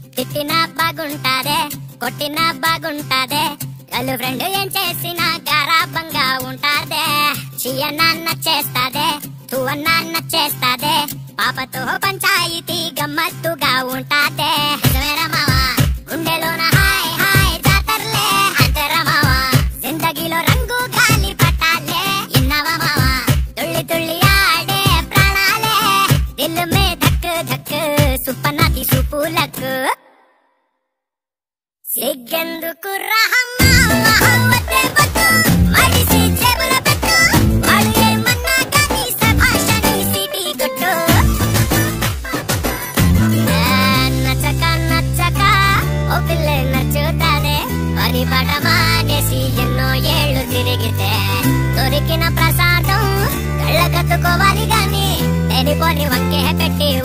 తిట్టినా బాగుంటాదే కొట్టినా బాగుంటాదే girl friend ఏం చేసినా గారాబంగా ఉంటాదే చియనాన్న చేస్తాదే తువన్నాన్న చేస్తాదే పాపతో పంచాయితీ గమ్మత్తుగా ఉంటాదే నిజమేరా మావా గుండెలోన హాయ్ హాయ్ జాతరలే అంతరా మావా జిందగీలో రంగు గాలి పట్టాలే ఇన్నావా మావా తుళ్ళి తుళ్ళి ఆడే ప్రాణాలే దిల్ మే ధక్ ధక్ సుప్పనాతి సుపులకు సిగ్గెందుకు రహమ్మా వద్దే వద్దు మడిసి జేబుల పెట్టు వాడు ఏమన్నా కానీ సభాషని సిటీ కొట్టు ఏ, నచ్చక నచ్చక ఓ పిల్ల నచ్చుతాదే వరి పడ మానేసి ఎన్నో ఏళ్ళు తిరిగితే దొరికిన ప్రసాదం కళ్ళకత్తుకోవాలి గాని లేనిపోని వంకే పెట్టి